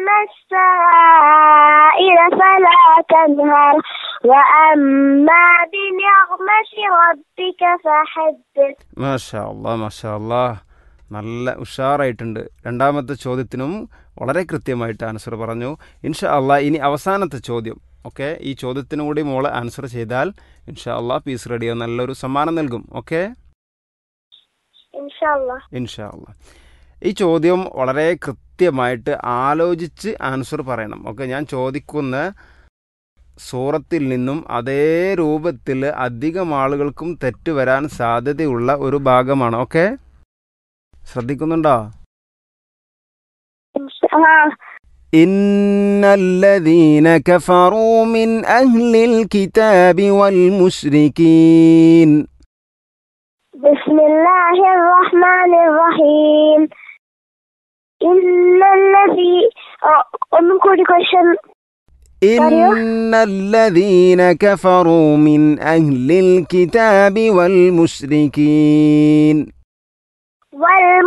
وأما السائل فلا تنهر وأما بنعمة ربك فحدث മാഷാ അല്ലാ മാഷാ അല്ലാ നല്ല ഉഷാറായിട്ടുണ്ട് രണ്ടാമത്തെ ചോദ്യത്തിനും വളരെ കൃത്യമായിട്ട് ആൻസർ പറഞ്ഞു ഇൻഷാ അല്ലാ ഇനി അവസാനത്തെ ചോദ്യം ഓക്കെ ഈ ചോദ്യത്തിനും കൂടി മോള് ആൻസർ ചെയ്താൽ ഇൻഷാ അല്ലാ പീസ് റേഡിയോ നല്ലൊരു സമ്മാനം നൽകും ഓക്കെ إن شاء الله ഇൻഷാ അല്ലാ ഈ ചോദ്യം വളരെ കൃത്യമായിട്ട് ആലോചിച്ച് ആൻസർ പറയണം ഓക്കെ ഞാൻ ചോദിക്കുന്ന സൂറത്തിൽ നിന്നും അതേ രൂപത്തിൽ അധികം ആളുകൾക്കും തെറ്റ് വരാൻ സാധ്യതയുള്ള ഒരു ഭാഗമാണ് ഓക്കെ ശ്രദ്ധിക്കുന്നുണ്ടോ إن شاء الله إن الذين كفروا من أهل الكتاب والمشركين بسم الله الرحمن الرحيم إن الذي ഒന്നും കൂടി ക്വസ്റ്റ്യൻ إن الذين كفروا من أهل الكتاب والمشركين വൽ